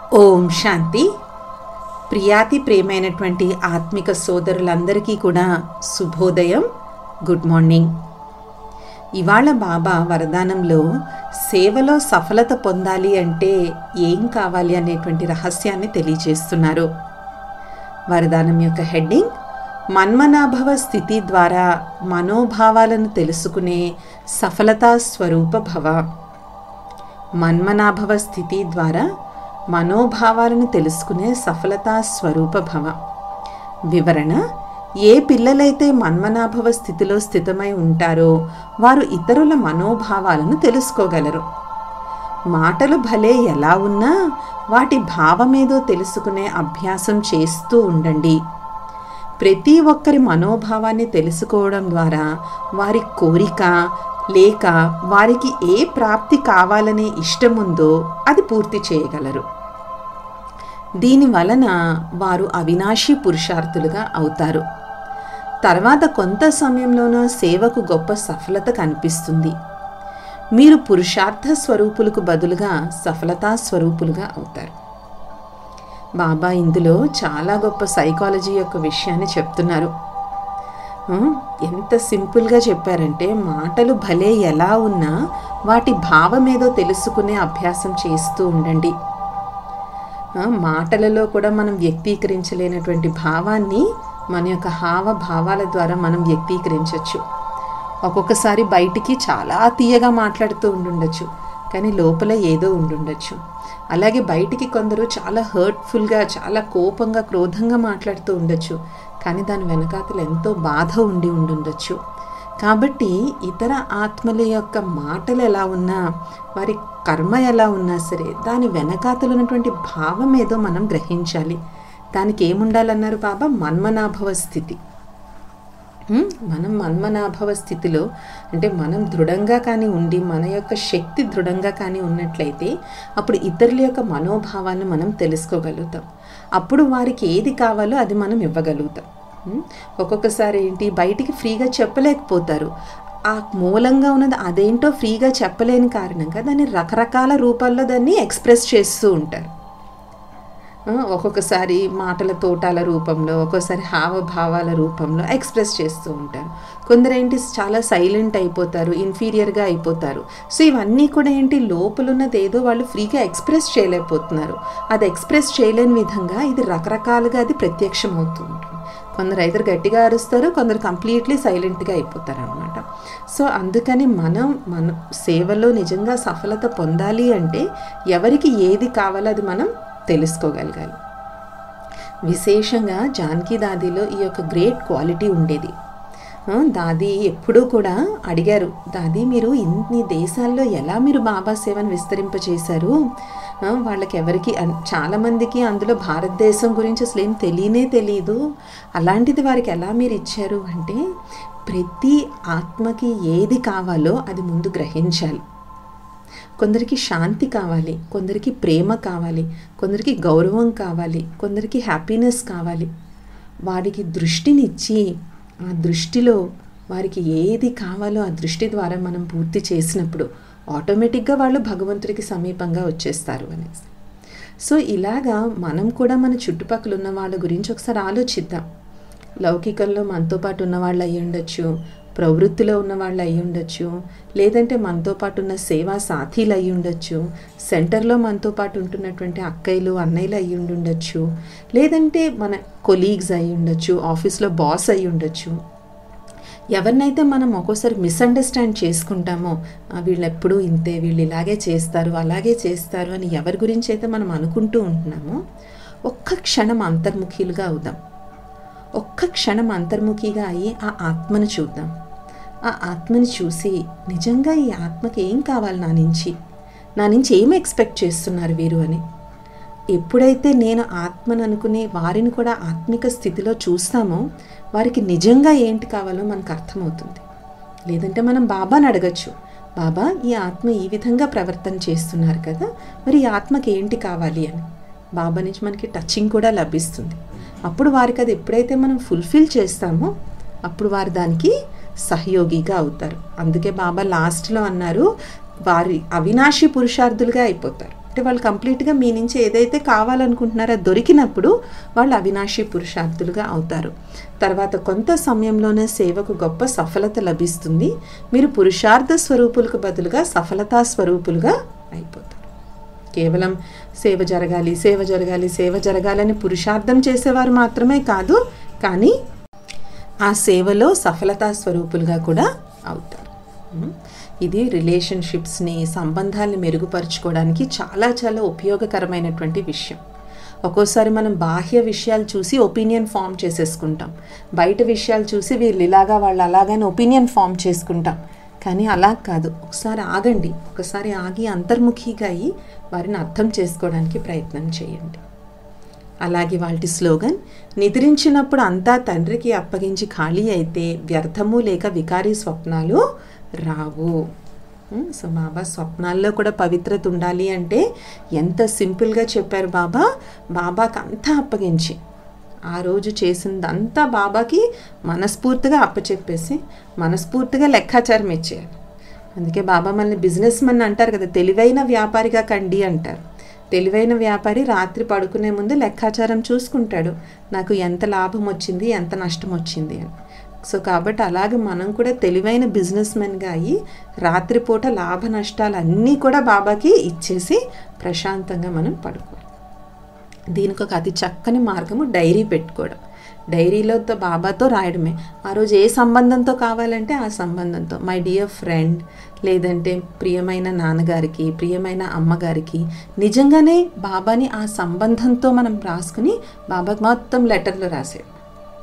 ఓం శాంతి ప్రియాతి ప్రేమైనటువంటి ఆత్మిక సోదరులందరికీ కూడా శుభోదయం గుడ్ మార్నింగ్ ఇవాళ బాబా వరదానంలో సేవలో సఫలత పొందాలి అంటే ఏం కావాలి అనేటువంటి రహస్యాన్ని తెలియజేస్తున్నారు వరదానం యొక్క హెడ్డింగ్ మన్మనాభవ స్థితి ద్వారా మనోభావాలను తెలుసుకునే సఫలతా స్వరూప భవ మన్మనాభవ స్థితి ద్వారా మనోభావాలను తెలుసుకునే సఫలతా స్వరూప భవ వివరణ ఏ పిల్లలైతే మన్మనాభవ స్థితిలో స్థితమై ఉంటారో వారు ఇతరుల మనోభావాలను తెలుసుకోగలరు మాటలు భలే ఎలా ఉన్నా వాటి భావమేదో తెలుసుకునే అభ్యాసం చేస్తూ ఉండండి ప్రతి ఒక్కరి మనోభావాన్ని తెలుసుకోవడం ద్వారా వారి కోరిక లేక వారికి ఏ ప్రాప్తి కావాలనే ఇష్టముందో అది పూర్తి చేయగలరు దీని వలన వారు అవినాశి పురుషార్థులుగా అవుతారు తర్వాత కొంత సమయంలోనూ సేవకు గొప్ప సఫలత కనిపిస్తుంది మీరు పురుషార్థ స్వరూపులకు బదులుగా సఫలతా స్వరూపులుగా అవుతారు బాబా ఇందులో చాలా గొప్ప సైకాలజీ యొక్క విషయాన్ని చెప్తున్నారు ఎంత సింపుల్గా చెప్పారంటే మాటలు భలే ఎలా ఉన్నా వాటి భావమేదో తెలుసుకునే అభ్యాసం చేస్తూ ఉండండి మాటలలో కూడా మనం వ్యక్తీకరించలేనటువంటి భావాన్ని మన యొక్క హావభావాల ద్వారా మనం వ్యక్తీకరించవచ్చు ఒక్కొక్కసారి బయటికి చాలా తీయగా మాట్లాడుతూ ఉండుండొచ్చు కానీ లోపల ఏదో ఉండుండొచ్చు అలాగే బయటికి కొందరు చాలా హర్ట్ఫుల్గా చాలా కోపంగా క్రోధంగా మాట్లాడుతూ ఉండొచ్చు కానీ దాని వెనకాతలు ఎంతో బాధ ఉండి ఉండుండొచ్చు కాబట్టి ఇతర ఆత్మల యొక్క మాటలు ఎలా ఉన్నా వారి కర్మ ఎలా ఉన్నా సరే దాని వెనకాతలు ఉన్నటువంటి భావం ఏదో మనం గ్రహించాలి దానికి ఏముండాలన్నారు బాబా మన్మనాభవ స్థితి మనం మన్మనాభవ స్థితిలో అంటే మనం దృఢంగా కానీ ఉండి మన యొక్క శక్తి దృఢంగా కానీ ఉన్నట్లయితే అప్పుడు ఇతరుల యొక్క మనోభావాన్ని మనం తెలుసుకోగలుగుతాం అప్పుడు వారికి ఏది కావాలో అది మనం ఇవ్వగలుగుతాం ఒక్కొక్కసారి ఏంటి బయటికి ఫ్రీగా చెప్పలేకపోతారు ఆ మూలంగా ఉన్నది అదేంటో ఫ్రీగా చెప్పలేని కారణంగా దాన్ని రకరకాల రూపాల్లో దాన్ని ఎక్స్ప్రెస్ చేస్తూ ఉంటారు ఒక్కొక్కసారి మాటల తోటాల రూపంలో ఒక్కొక్కసారి హావభావాల రూపంలో ఎక్స్ప్రెస్ చేస్తూ ఉంటారు కొందరు ఏంటి చాలా సైలెంట్ అయిపోతారు ఇన్ఫీరియర్గా అయిపోతారు సో ఇవన్నీ కూడా ఏంటి లోపలున్నది ఏదో వాళ్ళు ఫ్రీగా ఎక్స్ప్రెస్ చేయలేకపోతున్నారు అది ఎక్స్ప్రెస్ చేయలేని విధంగా ఇది రకరకాలుగా అది ప్రత్యక్షం అవుతూ ఉంటుంది కొందరు అయితే గట్టిగా అరుస్తారు కొందరు కంప్లీట్లీ సైలెంట్గా అయిపోతారు అనమాట సో అందుకని మనం మన సేవలో నిజంగా సఫలత పొందాలి అంటే ఎవరికి ఏది కావాలో అది మనం తెలుసుకోగలగాలి విశేషంగా జానకి దాదీలో ఈ యొక్క గ్రేట్ క్వాలిటీ ఉండేది దాది ఎప్పుడూ కూడా అడిగారు దాది మీరు ఇన్ని దేశాల్లో ఎలా మీరు బాబా సేవను విస్తరింపచేశారు వాళ్ళకి ఎవరికి చాలామందికి అందులో భారతదేశం గురించి అసలు ఏం తెలియనే తెలియదు అలాంటిది వారికి ఎలా మీరు ఇచ్చారు అంటే ప్రతి ఆత్మకి ఏది కావాలో అది ముందు గ్రహించాలి కొందరికి శాంతి కావాలి కొందరికి ప్రేమ కావాలి కొందరికి గౌరవం కావాలి కొందరికి హ్యాపీనెస్ కావాలి వారికి దృష్టినిచ్చి ఆ దృష్టిలో వారికి ఏది కావాలో ఆ దృష్టి ద్వారా మనం పూర్తి చేసినప్పుడు ఆటోమేటిక్గా వాళ్ళు భగవంతుడికి సమీపంగా వచ్చేస్తారు అనేసి సో ఇలాగా మనం కూడా మన చుట్టుపక్కల ఉన్న వాళ్ళ గురించి ఒకసారి ఆలోచిద్దాం లౌకికంలో మనతో పాటు ఉన్న వాళ్ళు అయ్యి ఉండొచ్చు ప్రవృత్తిలో ఉన్న వాళ్ళు అయి ఉండొచ్చు లేదంటే మనతో పాటు ఉన్న సేవా సాథీలు అయి ఉండొచ్చు సెంటర్లో మనతో పాటు ఉంటున్నటువంటి అక్కయ్యలు అన్నయ్యలు అయి ఉండొచ్చు లేదంటే మన కొలీగ్స్ అయి ఉండొచ్చు ఆఫీస్లో బాస్ అయి ఉండొచ్చు ఎవరినైతే మనం ఒక్కోసారి మిస్అండర్స్టాండ్ చేసుకుంటామో వీళ్ళు ఎప్పుడూ ఇంతే వీళ్ళు ఇలాగే చేస్తారు అలాగే చేస్తారు అని ఎవరి గురించి అయితే మనం అనుకుంటూ ఉంటున్నామో ఒక్క క్షణం అంతర్ముఖీలుగా అవుదాం ఒక్క క్షణం అంతర్ముఖిగా అయ్యి ఆ ఆత్మను చూద్దాం ఆ ఆత్మని చూసి నిజంగా ఈ ఆత్మకి ఏం కావాలి నా నుంచి నా నుంచి ఏం ఎక్స్పెక్ట్ చేస్తున్నారు వీరు అని ఎప్పుడైతే నేను ఆత్మను అనుకుని వారిని కూడా ఆత్మిక స్థితిలో చూస్తామో వారికి నిజంగా ఏంటి కావాలో మనకు అర్థమవుతుంది లేదంటే మనం బాబాని అడగచ్చు బాబా ఈ ఆత్మ ఈ విధంగా ప్రవర్తన చేస్తున్నారు కదా మరి ఈ ఆత్మకి ఏంటి కావాలి అని బాబా నుంచి మనకి టచింగ్ కూడా లభిస్తుంది అప్పుడు వారికి అది ఎప్పుడైతే మనం ఫుల్ఫిల్ చేస్తామో అప్పుడు వారు దానికి సహయోగిగా అవుతారు అందుకే బాబా లాస్ట్లో అన్నారు వారి అవినాశి పురుషార్థులుగా అయిపోతారు అంటే అంటే వాళ్ళు కంప్లీట్గా మీ నుంచి ఏదైతే కావాలనుకుంటున్నారో అది దొరికినప్పుడు వాళ్ళు అవినాశి పురుషార్థులుగా అవుతారు తర్వాత కొంత సమయంలోనే సేవకు గొప్ప సఫలత లభిస్తుంది మీరు పురుషార్థ స్వరూపులకు బదులుగా సఫలతా స్వరూపులుగా అయిపోతారు కేవలం సేవ జరగాలి సేవ జరగాలి సేవ జరగాలని పురుషార్థం చేసేవారు మాత్రమే కాదు కానీ ఆ సేవలో సఫలతా స్వరూపులుగా కూడా అవుతారు ఉమ్. ఇది రిలేషన్షిప్స్ని సంబంధాలను మెరుగుపరుచుకోవడానికి చాలా చాలా ఉపయోగకరమైనటువంటి విషయం ఒక్కోసారి మనం బాహ్య విషయాలు చూసి ఒపీనియన్ ఫామ్ చేసేసుకుంటాం బయట విషయాలు చూసి వీళ్ళు ఇలాగా వాళ్ళు అలాగని ఒపీనియన్ ఫామ్ చేసుకుంటాం కానీ అలా కాదు ఒకసారి ఆగండి ఒకసారి ఆగి అంతర్ముఖిగా అయ్యి వారిని అర్థం చేసుకోవడానికి ప్రయత్నం చేయండి అలాగే వాటి స్లోగన్ నిద్రించినప్పుడు అంతా తండ్రికి అప్పగించి ఖాళీ అయితే వ్యర్థము లేక వికారీ స్వప్నాలు రావు ఉమ్, సో బాబా స్వప్నాల్లో కూడా పవిత్రత ఉండాలి అంటే ఎంత సింపుల్గా చెప్పారు బాబా బాబాకి అంతా అప్పగించి ఆ రోజు చేసిందంతా బాబాకి మనస్ఫూర్తిగా అప్పచెప్పేసి మనస్ఫూర్తిగా లెక్కాచారం ఇచ్చేయాలి అందుకే బాబా మనల్ని బిజినెస్ మన్ అంటారు కదా తెలివైన వ్యాపారిగా కండి అంటారు తెలివైన వ్యాపారి రాత్రి పడుకునే ముందు లెక్కాచారం చూసుకుంటాడు నాకు ఎంత లాభం వచ్చింది ఎంత నష్టం వచ్చింది అని సో కాబట్టి అలాగే మనం కూడా తెలివైన బిజినెస్ మెన్గా అయ్యి రాత్రిపూట లాభ నష్టాలు అన్నీ కూడా బాబాకి ఇచ్చేసి ప్రశాంతంగా మనం పడుకోవాలి దీనికి ఒక అతి చక్కని మార్గము డైరీ పెట్టుకోవడం డైరీలో తో బాబాతో రాయడమే ఆ రోజు ఏ సంబంధంతో కావాలంటే ఆ సంబంధంతో మై డియర్ ఫ్రెండ్ లేదంటే ప్రియమైన నాన్నగారికి ప్రియమైన అమ్మగారికి నిజంగానే బాబాని ఆ సంబంధంతో మనం రాసుకుని బాబాకి మొత్తం లెటర్లో రాసేయడం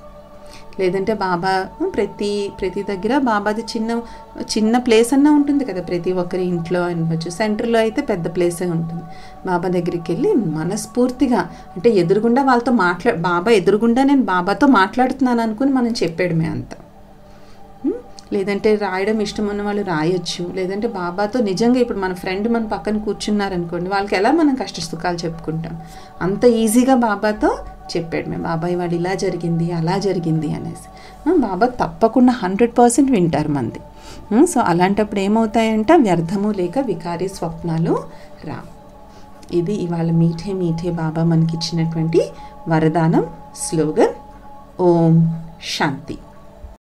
లేదంటే బాబా ప్రతి ప్రతి దగ్గర బాబాది చిన్న చిన్న ప్లేస్ అన్నా ఉంటుంది కదా ప్రతి ఒక్కరి ఇంట్లో అనివచ్చు సెంటర్లో అయితే పెద్ద ప్లేసే ఉంటుంది బాబా దగ్గరికి వెళ్ళి మనస్ఫూర్తిగా అంటే ఎదురుగుండా వాళ్ళతో మాట్లా బాబా ఎదురుగుండా నేను బాబాతో మాట్లాడుతున్నాను అనుకుని మనం చెప్పేయడమే అంత ఉమ్, లేదంటే రాయడం ఇష్టం ఉన్న వాళ్ళు రాయొచ్చు లేదంటే బాబాతో నిజంగా ఇప్పుడు మన ఫ్రెండ్ మన పక్కన కూర్చున్నారనుకోండి వాళ్ళకి ఎలా మనం కష్ట సుఖాలు చెప్పుకుంటాం అంత ఈజీగా బాబాతో చెప్పాడు బాబాయ్ వాడు ఇలా జరిగింది అలా జరిగింది అనేసి ఆ, బాబా తప్పకుండా హండ్రెడ్ పర్సెంట్ వింటారు మంది ఉమ్, సో అలాంటప్పుడు ఏమవుతాయంట వ్యర్థము లేక వికారీ స్వప్నాలు రా ఇది ఇవాళ మీఠే మీఠే బాబా మనకిచ్చినటువంటి వరదానం స్లోగన్ ఓం శాంతి